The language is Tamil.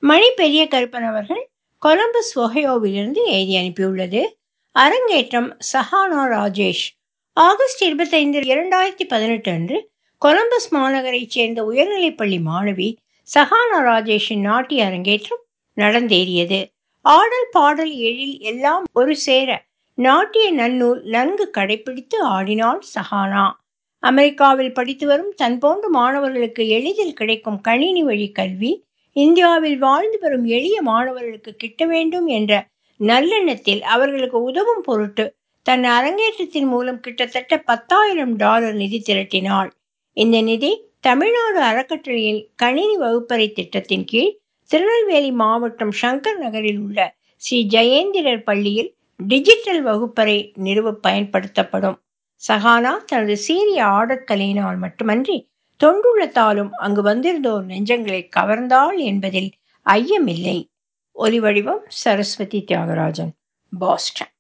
மணி பெரிய கருப்பன் அவர்கள் கொலம்பஸ் ஒஹையோவிலிருந்து எழுதி அனுப்பியுள்ளது அரங்கேற்றம் சஹானா ராஜேஷ் ஆகஸ்ட் இருபத்தைந்து இரண்டாயிரத்தி பதினெட்டு அன்று கொலம்பஸ் மாநகரைச் சேர்ந்த உயர்நிலைப்பள்ளி மாணவி சஹானா ராஜேஷின் நாட்டிய அரங்கேற்றம் நடந்தேறியது ஆடல் பாடல் எழில் எல்லாம் ஒரு சேர நாட்டிய நன்னூல் நன்கு கடைபிடித்து ஆடினாள் சஹானா அமெரிக்காவில் படித்து வரும் தன் போன்ற மாணவர்களுக்கு எளிதில் கிடைக்கும் கணினி வழி கல்வி இந்தியாவில் வாழ்ந்து வரும் எளிய மாணவர்களுக்கு கிட்ட வேண்டும் என்ற நல்லெண்ணத்தில் அவர்களுக்கு உதவும் பொருட்டு தன் அரங்கேற்றத்தின் மூலம் கிட்டத்தட்ட பத்தாயிரம் டாலர் நிதி திரட்டினாள் இந்த நிதி தமிழ்நாடு அறக்கட்டளையின் கணினி வகுப்பறை திட்டத்தின் கீழ் திருநெல்வேலி மாவட்டம் சங்கர் நகரில் உள்ள ஸ்ரீ ஜெயேந்திரர் பள்ளியில் டிஜிட்டல் வகுப்பறை நிறுவ பயன்படுத்தப்படும் சஹானா தனது சீரிய ஆடற்கலையினால் மட்டுமன்றி தொண்டுள்ளத்தாலும் அங்கு வந்திருந்தோர் நெஞ்சங்களை கவர்ந்தாள் என்பதில் ஐயமில்லை ஒலி வடிவம் சரஸ்வதி தியாகராஜன் பாஸ்டன்